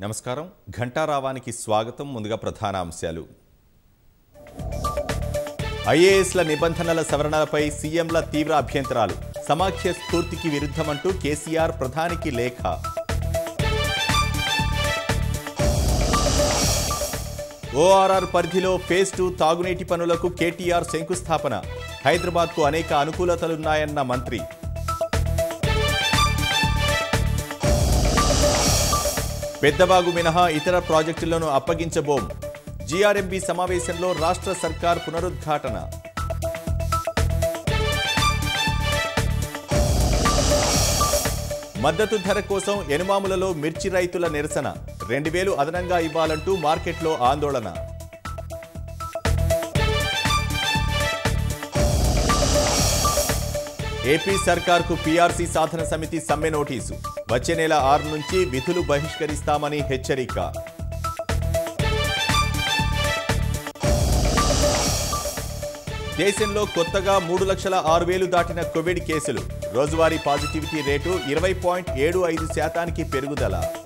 నమస్కారం ఘంటారావానికి స్వాగతం ముందుగా ప్రధాన అంశాలు ఐఏఎస్ల నిబంధనల సవరణలపై సీఎంల తీవ్ర అభ్యంతరాలు సమాఖ్య స్ఫూర్తికి విరుద్ధమంటూ కేసీఆర్ ప్రధానికి లేఖ ఓఆర్ఆర్ పరిధిలో ఫేజ్ టూ తాగునీటి పనులకు కేటీఆర్ శంకుస్థాపన హైదరాబాద్కు అనేక అనుకూలతలున్నాయన్న మంత్రి పెద్దబాగు మినహా ఇతర ప్రాజెక్టులను అప్పగించబోం జీఆర్ఎంబీ సమావేశంలో రాష్ట్ర సర్కార్ పునరుద్ఘాటన మద్దతు ధర కోసం ఎనుమాములలో మిర్చి రైతుల నిరసన రెండు వేలు అదనంగా ఇవ్వాలంటూ మార్కెట్లో ఆందోళన ఏపీ సర్కార్కు పీఆర్సీ సాధన సమితి సమ్మె నోటీసు వచ్చే నెల ఆరు నుంచి విధులు బహిష్కరిస్తామని హెచ్చరిక దేశంలో కొత్తగా మూడు లక్షల ఆరు వేలు దాటిన కోవిడ్ కేసులు రోజువారీ పాజిటివిటీ రేటు ఇరవై పాయింట్ ఏడు ఐదు శాతానికి పెరుగుదల